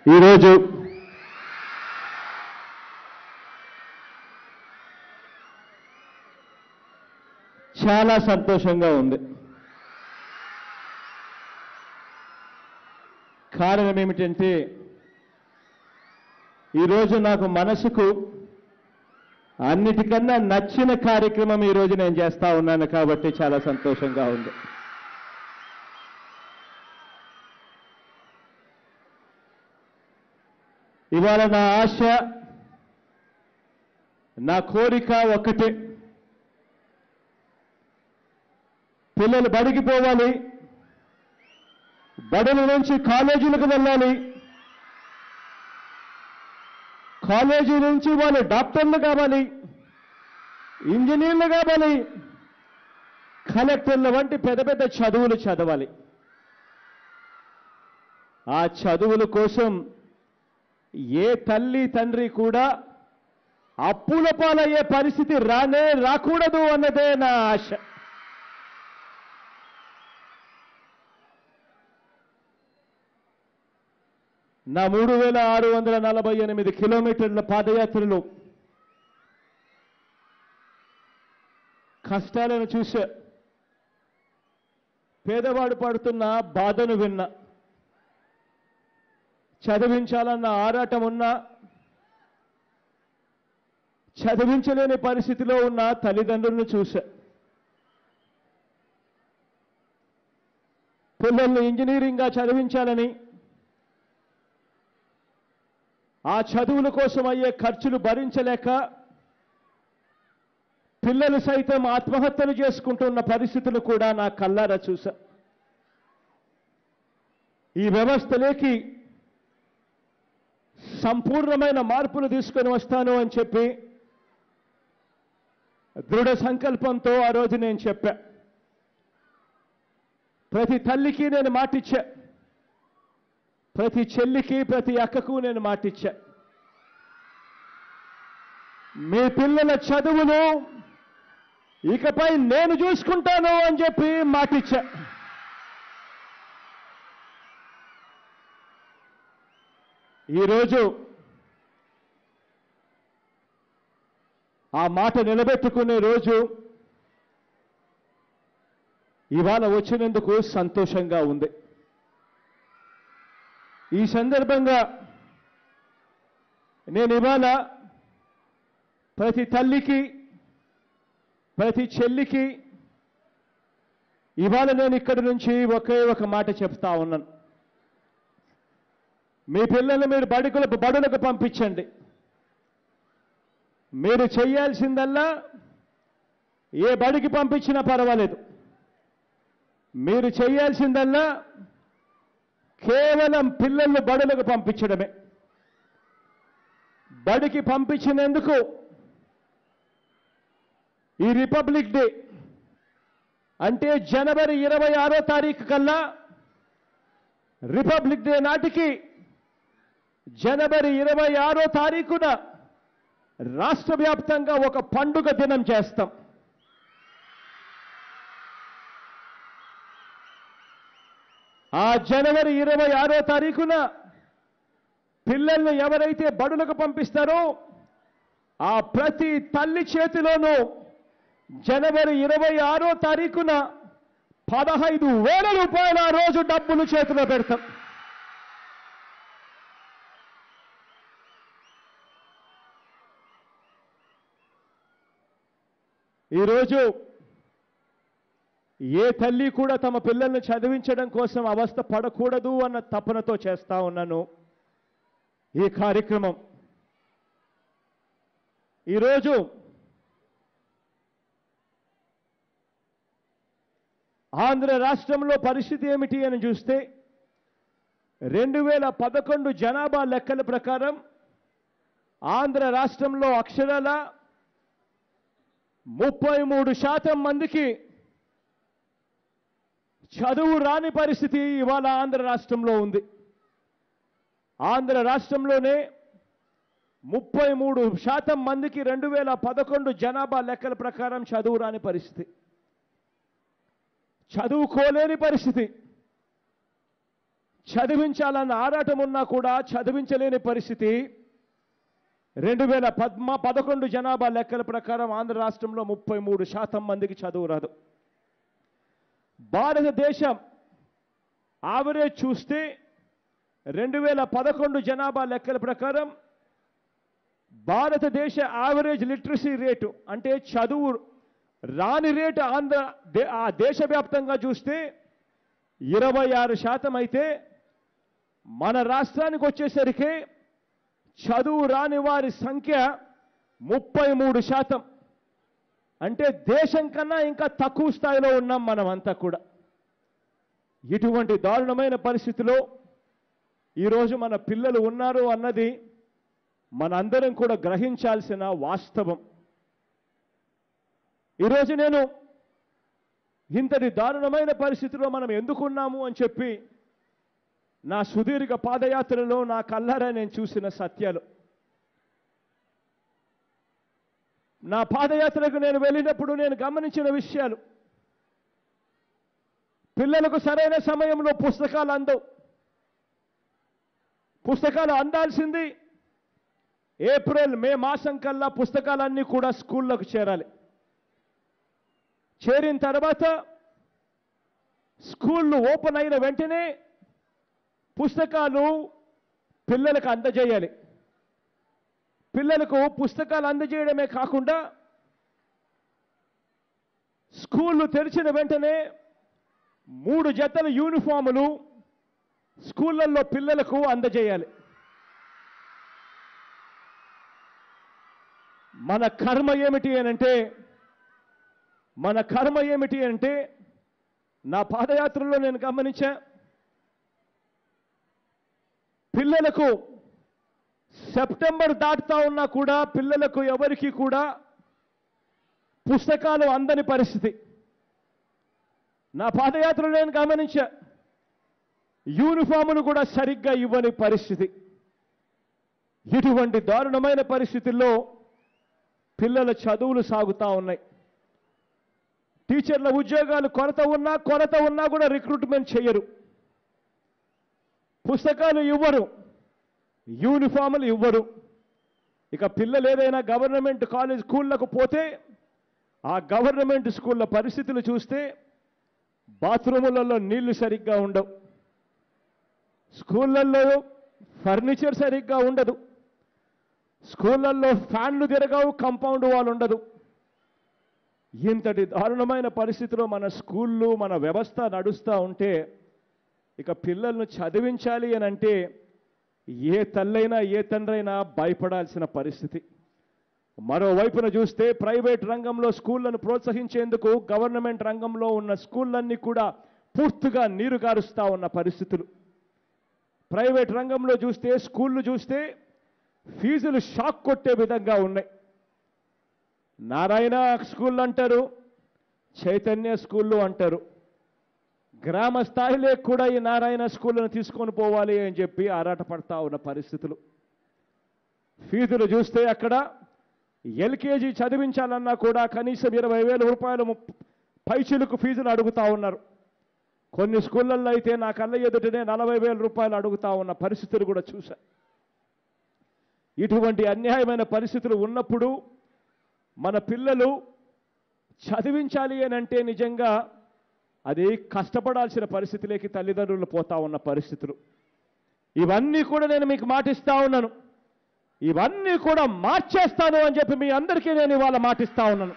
ఈరోజు చాలా సంతోషంగా ఉంది కారణం ఏమిటంటే ఈరోజు నాకు మనసుకు అన్నిటికన్నా నచ్చిన కార్యక్రమం ఈరోజు నేను చేస్తా ఉన్నాను కాబట్టి చాలా సంతోషంగా ఉంది ఇవాళ నా ఆశ నా కోరిక ఒక్కటే పిల్లలు బడికి పోవాలి బడుల నుంచి కాలేజీలకు వెళ్ళాలి కాలేజీ నుంచి వాళ్ళు డాక్టర్లు కావాలి ఇంజనీర్లు కావాలి కలెక్టర్ల వంటి పెద్ద పెద్ద చదువులు చదవాలి ఆ చదువుల కోసం ఏ తల్లి తండ్రి కూడా అప్పుల పాలయ్యే పరిస్థితి రానే రాకూడదు అన్నదే నా ఆశ నా మూడు వేల ఆరు వందల నలభై ఎనిమిది కిలోమీటర్ల పాదయాత్రలో కష్టాలను చూశా పేదవాడు పడుతున్న బాధను విన్నా చదివించాలన్న ఆరాటం ఉన్నా చదివించలేని పరిస్థితిలో ఉన్న తల్లిదండ్రులను చూశా పిల్లల్ని ఇంజనీరింగ్గా చదివించాలని ఆ చదువుల కోసం అయ్యే ఖర్చులు భరించలేక పిల్లలు సైతం ఆత్మహత్యలు చేసుకుంటున్న పరిస్థితులు కూడా నా కల్లారా చూశా ఈ వ్యవస్థలోకి సంపూర్ణమైన మార్పులు తీసుకొని వస్తాను అని చెప్పి దృఢ సంకల్పంతో ఆ రోజు నేను చెప్పా ప్రతి తల్లికి నేను మాటిచ్చా ప్రతి చెల్లికి ప్రతి అక్కకు నేను మాటిచ్చా మీ పిల్లల చదువును ఇకపై నేను చూసుకుంటాను అని చెప్పి మాటిచ్చా ఈరోజు ఆ మాట నిలబెట్టుకునే రోజు ఇవాళ వచ్చినందుకు సంతోషంగా ఉంది ఈ సందర్భంగా నేను ఇవాళ ప్రతి తల్లికి ప్రతి చెల్లికి ఇవాళ నేను ఇక్కడి నుంచి ఒకే ఒక మాట చెప్తా ఉన్నాను మీ పిల్లల్ని మీరు బడుకులకు బడులకు పంపించండి మీరు చేయాల్సిందల్లా ఏ బడికి పంపించినా పర్వాలేదు మీరు చేయాల్సిందల్లా కేవలం పిల్లల్ని బడులకు పంపించడమే బడికి పంపించినందుకు ఈ రిపబ్లిక్ డే అంటే జనవరి ఇరవై ఆరో తారీఖు కల్లా రిపబ్లిక్ డే నాటికి జనవరి ఇరవై ఆరో తారీఖున రాష్ట్ర వ్యాప్తంగా ఒక పండుగ దినం చేస్తాం ఆ జనవరి ఇరవై ఆరో తారీఖున పిల్లల్ని ఎవరైతే బడులకు పంపిస్తారో ఆ ప్రతి తల్లి చేతిలోనూ జనవరి ఇరవై ఆరో తారీఖున పదహైదు వేల రూపాయల ఆ రోజు డబ్బులు చేతిలో పెడతాం ఈరోజు ఏ తల్లి కూడా తమ పిల్లల్ని చదివించడం కోసం అవస్థ పడకూడదు అన్న తపనతో చేస్తా ఉన్నాను ఈ కార్యక్రమం ఈరోజు ఆంధ్ర రాష్ట్రంలో పరిస్థితి ఏమిటి అని చూస్తే రెండు వేల పదకొండు జనాభా లెక్కల ప్రకారం ఆంధ్ర రాష్ట్రంలో అక్షరాల ముప్పై మూడు శాతం మందికి చదువు రాని పరిస్థితి ఇవాళ ఆంధ్ర రాష్ట్రంలో ఉంది ఆంధ్ర రాష్ట్రంలోనే ముప్పై మూడు శాతం మందికి రెండు వేల పదకొండు జనాభా లెక్కల ప్రకారం చదువు రాని పరిస్థితి చదువుకోలేని పరిస్థితి చదివించాలన్న ఆరాటం ఉన్నా కూడా చదివించలేని పరిస్థితి రెండు వేల పద్మ పదకొండు జనాభా లెక్కల ప్రకారం ఆంధ్ర రాష్ట్రంలో ముప్పై మూడు శాతం మందికి చదువు రాదు భారతదేశం ఆవరేజ్ చూస్తే రెండు వేల పదకొండు జనాభా లెక్కల ప్రకారం భారతదేశ యావరేజ్ లిటరసీ రేటు అంటే చదువు రాని రేటు ఆంధ్ర దే- ఆ దేశవ్యాప్తంగా చూస్తే ఇరవై ఆరు శాతం అయితే మన రాష్ట్రానికి వచ్చేసరికి చదువు రాని వారి సంఖ్య ముప్పై మూడు శాతం అంటే దేశం కన్నా ఇంకా తక్కువ స్థాయిలో ఉన్నాం మనం అంతా కూడా ఇటువంటి దారుణమైన పరిస్థితిలో ఈరోజు మన పిల్లలు ఉన్నారు అన్నది మనందరం కూడా గ్రహించాల్సిన వాస్తవం ఈరోజు నేను ఇంతటి దారుణమైన పరిస్థితిలో మనం ఎందుకున్నాము అని చెప్పి నా సుదీర్ఘ పాదయాత్రలో నా కల్లారా నేను చూసిన సత్యాలు నా పాదయాత్రకు నేను వెళ్ళినప్పుడు నేను గమనించిన విషయాలు పిల్లలకు సరైన సమయంలో పుస్తకాలు అందవు పుస్తకాలు అందాల్సింది ఏప్రిల్ మే మాసం కల్లా పుస్తకాలన్నీ కూడా స్కూళ్ళకు చేరాలి చేరిన తర్వాత స్కూళ్ళు ఓపెన్ అయిన వెంటనే పుస్తకాలు పిల్లలకు అందజేయాలి పిల్లలకు పుస్తకాలు అందజేయడమే కాకుండా స్కూళ్ళు తెరిచిన వెంటనే మూడు జతల యూనిఫాములు స్కూళ్ళల్లో పిల్లలకు అందజేయాలి మన కర్మ ఏమిటి అనంటే మన కర్మ ఏమిటి అంటే నా పాదయాత్రలో నేను గమనించా పిల్లలకు సెప్టెంబర్ దాటుతా ఉన్నా కూడా పిల్లలకు ఎవరికి కూడా పుస్తకాలు అందని పరిస్థితి నా పాదయాత్రలో నేను గమనించా యూనిఫాములు కూడా సరిగ్గా ఇవ్వని పరిస్థితి ఇటువంటి దారుణమైన పరిస్థితుల్లో పిల్లల చదువులు సాగుతూ ఉన్నాయి టీచర్ల ఉద్యోగాలు కొరత ఉన్నా కొరత ఉన్నా కూడా రిక్రూట్మెంట్ చేయరు పుస్తకాలు ఇవ్వరు యూనిఫాములు ఇవ్వరు ఇక పిల్లలు ఏదైనా గవర్నమెంట్ కాలేజ్ స్కూళ్ళకు పోతే ఆ గవర్నమెంట్ స్కూళ్ళ పరిస్థితులు చూస్తే బాత్రూములలో నీళ్లు సరిగ్గా ఉండవు స్కూళ్ళల్లో ఫర్నిచర్ సరిగ్గా ఉండదు స్కూళ్ళల్లో ఫ్యాన్లు తిరగవు కాంపౌండ్ వాల్ ఉండదు ఇంతటి దారుణమైన పరిస్థితిలో మన స్కూళ్ళు మన వ్యవస్థ నడుస్తూ ఉంటే ఇక పిల్లలను చదివించాలి అని అంటే ఏ తల్లైనా ఏ తండ్రైనా భయపడాల్సిన పరిస్థితి మరోవైపున చూస్తే ప్రైవేట్ రంగంలో స్కూళ్లను ప్రోత్సహించేందుకు గవర్నమెంట్ రంగంలో ఉన్న స్కూళ్ళన్నీ కూడా పూర్తిగా నీరు గారుస్తూ ఉన్న పరిస్థితులు ప్రైవేట్ రంగంలో చూస్తే స్కూళ్ళు చూస్తే ఫీజులు షాక్ కొట్టే విధంగా ఉన్నాయి నారాయణ స్కూల్ అంటారు చైతన్య స్కూళ్ళు అంటారు గ్రామ స్థాయిలో కూడా ఈ నారాయణ స్కూళ్ళను తీసుకొని పోవాలి అని చెప్పి ఆరాటపడతా ఉన్న పరిస్థితులు ఫీజులు చూస్తే అక్కడ ఎల్కేజీ చదివించాలన్నా కూడా కనీసం ఇరవై వేల రూపాయలు ముప్- పైచిలుకు ఫీజులు అడుగుతా ఉన్నారు కొన్ని స్కూళ్ళల్లో అయితే నా కళ్ళ ఎదుటనే నలభై వేల రూపాయలు అడుగుతా ఉన్న పరిస్థితులు కూడా చూశా ఇటువంటి అన్యాయమైన పరిస్థితులు ఉన్నప్పుడు మన పిల్లలు చదివించాలి అని అంటే నిజంగా అది కష్టపడాల్సిన పరిస్థితిలోకి తల్లిదండ్రులు పోతా ఉన్న పరిస్థితులు ఇవన్నీ కూడా నేను మీకు మాటిస్తా ఉన్నాను ఇవన్నీ కూడా మార్చేస్తాను అని చెప్పి మీ అందరికీ నేను ఇవాళ మాటిస్తా ఉన్నాను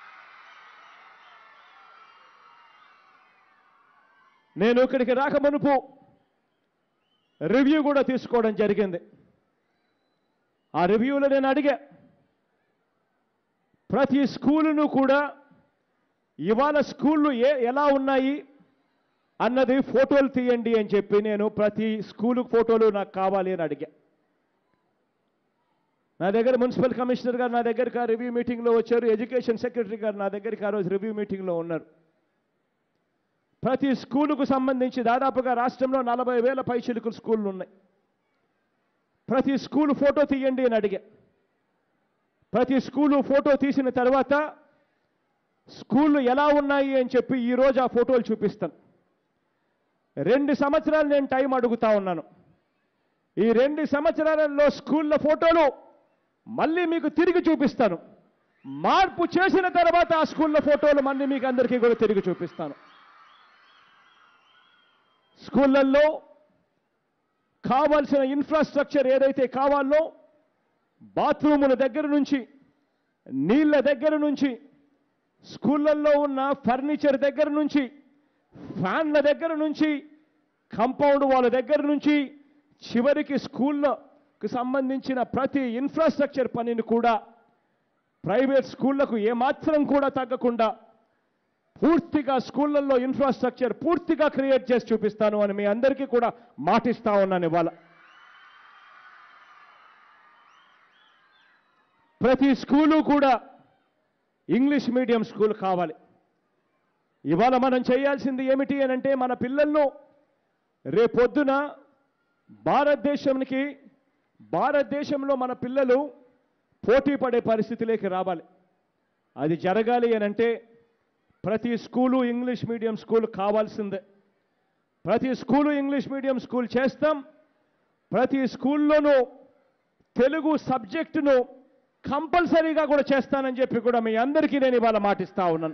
నేను ఇక్కడికి రాక మునుపు రివ్యూ కూడా తీసుకోవడం జరిగింది ఆ రివ్యూలో నేను అడిగా ప్రతి స్కూలును కూడా ఇవాళ స్కూళ్ళు ఏ ఎలా ఉన్నాయి అన్నది ఫోటోలు తీయండి అని చెప్పి నేను ప్రతి స్కూలు ఫోటోలు నాకు కావాలి అని అడిగా నా దగ్గర మున్సిపల్ కమిషనర్ గారు నా దగ్గరికి ఆ రివ్యూ మీటింగ్లో వచ్చారు ఎడ్యుకేషన్ సెక్రటరీ గారు నా దగ్గరికి ఆ రోజు రివ్యూ మీటింగ్లో ఉన్నారు ప్రతి స్కూలుకు సంబంధించి దాదాపుగా రాష్ట్రంలో నలభై వేల పైచిలుకు స్కూళ్ళు ఉన్నాయి ప్రతి స్కూలు ఫోటో తీయండి అని అడిగా ప్రతి స్కూలు ఫోటో తీసిన తర్వాత స్కూళ్ళు ఎలా ఉన్నాయి అని చెప్పి ఈరోజు ఆ ఫోటోలు చూపిస్తాను రెండు సంవత్సరాలు నేను టైం అడుగుతా ఉన్నాను ఈ రెండు సంవత్సరాలలో స్కూళ్ళ ఫోటోలు మళ్ళీ మీకు తిరిగి చూపిస్తాను మార్పు చేసిన తర్వాత ఆ స్కూళ్ళ ఫోటోలు మళ్ళీ మీకు అందరికీ కూడా తిరిగి చూపిస్తాను స్కూళ్ళల్లో కావాల్సిన ఇన్ఫ్రాస్ట్రక్చర్ ఏదైతే కావాలో బాత్రూముల దగ్గర నుంచి నీళ్ళ దగ్గర నుంచి స్కూళ్ళల్లో ఉన్న ఫర్నిచర్ దగ్గర నుంచి ఫ్యాన్ల దగ్గర నుంచి కంపౌండ్ వాళ్ళ దగ్గర నుంచి చివరికి స్కూళ్ళకు సంబంధించిన ప్రతి ఇన్ఫ్రాస్ట్రక్చర్ పనిని కూడా ప్రైవేట్ స్కూళ్లకు ఏమాత్రం కూడా తగ్గకుండా పూర్తిగా స్కూళ్ళల్లో ఇన్ఫ్రాస్ట్రక్చర్ పూర్తిగా క్రియేట్ చేసి చూపిస్తాను అని మీ అందరికీ కూడా మాటిస్తా ఉన్నాను ఇవాళ ప్రతి స్కూలు కూడా ఇంగ్లీష్ మీడియం స్కూల్ కావాలి ఇవాళ మనం చేయాల్సింది ఏమిటి అని అంటే మన పిల్లలను రేపొద్దున భారతదేశానికి భారతదేశంలో మన పిల్లలు పోటీ పడే పరిస్థితిలోకి రావాలి అది జరగాలి అని అంటే ప్రతి స్కూలు ఇంగ్లీష్ మీడియం స్కూల్ కావాల్సిందే ప్రతి స్కూలు ఇంగ్లీష్ మీడియం స్కూల్ చేస్తాం ప్రతి స్కూల్లోనూ తెలుగు సబ్జెక్టును కంపల్సరీగా కూడా చేస్తానని చెప్పి కూడా మీ అందరికీ నేను ఇవాళ మాటిస్తా ఉన్నాను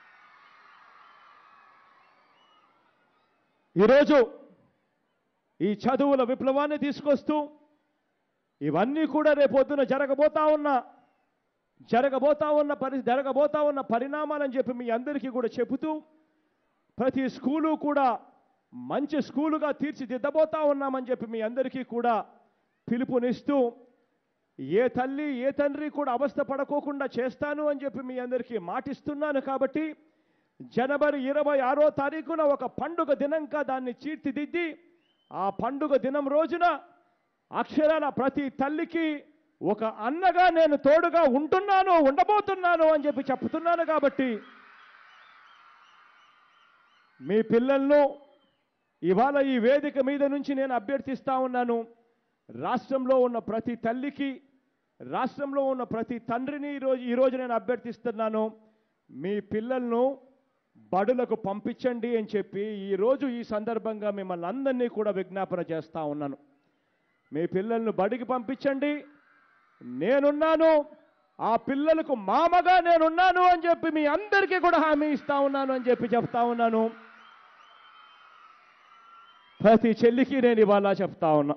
ఈరోజు ఈ చదువుల విప్లవాన్ని తీసుకొస్తూ ఇవన్నీ కూడా రేపొద్దున జరగబోతా ఉన్న జరగబోతా ఉన్న పరి జరగబోతా ఉన్న పరిణామాలని చెప్పి మీ అందరికీ కూడా చెబుతూ ప్రతి స్కూలు కూడా మంచి స్కూలుగా తీర్చిదిద్దబోతా ఉన్నామని చెప్పి మీ అందరికీ కూడా పిలుపునిస్తూ ఏ తల్లి ఏ తండ్రి కూడా అవస్థ పడకోకుండా చేస్తాను అని చెప్పి మీ అందరికీ మాటిస్తున్నాను కాబట్టి జనవరి ఇరవై ఆరో తారీఖున ఒక పండుగ దినంగా దాన్ని చీర్తిదిద్ది ఆ పండుగ దినం రోజున అక్షరాల ప్రతి తల్లికి ఒక అన్నగా నేను తోడుగా ఉంటున్నాను ఉండబోతున్నాను అని చెప్పి చెప్తున్నాను కాబట్టి మీ పిల్లలను ఇవాళ ఈ వేదిక మీద నుంచి నేను అభ్యర్థిస్తా ఉన్నాను రాష్ట్రంలో ఉన్న ప్రతి తల్లికి రాష్ట్రంలో ఉన్న ప్రతి తండ్రిని ఈరోజు ఈరోజు నేను అభ్యర్థిస్తున్నాను మీ పిల్లలను బడులకు పంపించండి అని చెప్పి ఈరోజు ఈ సందర్భంగా మిమ్మల్ని అందరినీ కూడా విజ్ఞాపన చేస్తా ఉన్నాను మీ పిల్లలను బడికి పంపించండి నేనున్నాను ఆ పిల్లలకు మామగా నేనున్నాను అని చెప్పి మీ అందరికీ కూడా హామీ ఇస్తా ఉన్నాను అని చెప్పి చెప్తా ఉన్నాను ప్రతి చెల్లికి నేను ఇవాళ చెప్తా ఉన్నా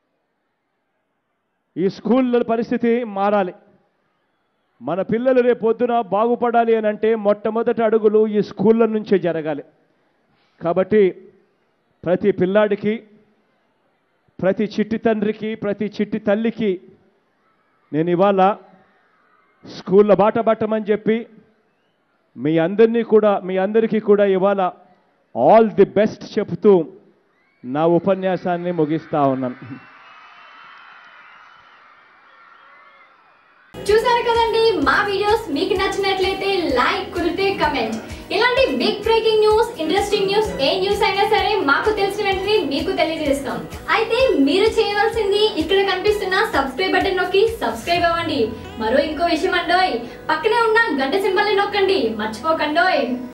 ఈ స్కూళ్ళ పరిస్థితి మారాలి మన పిల్లలు రేపు పొద్దున బాగుపడాలి అని అంటే మొట్టమొదటి అడుగులు ఈ స్కూళ్ళ నుంచే జరగాలి కాబట్టి ప్రతి పిల్లాడికి ప్రతి చిట్టి తండ్రికి ప్రతి చిట్టి తల్లికి నేను ఇవాళ స్కూళ్ళ బాట పట్టమని చెప్పి మీ అందరినీ కూడా మీ అందరికీ కూడా ఇవాళ ఆల్ ది బెస్ట్ చెబుతూ నా ఉపన్యాసాన్ని ముగిస్తా ఉన్నాను చూసారు కదండి మా వీడియోస్ మీకు నచ్చినట్లయితే లైక్ కుదిరితే కమెంట్ ఇలాంటి big breaking news interesting news ఏ న్యూస్ అయినా సరే మాకు తెలిసిన వెంటనే మీకు తెలియజేస్తాం అయితే మీరు చేయవలసింది ఇక్కడ కనిపిస్తున్న సబ్స్క్రైబ్ బటన్ నొక్కి సబ్స్క్రైబ్ అవ్వండి మరో ఇంకో విషయం అండోయ్ పక్కనే ఉన్న గంట సింబల్ నొక్కండి మర్చిపోకండోయ్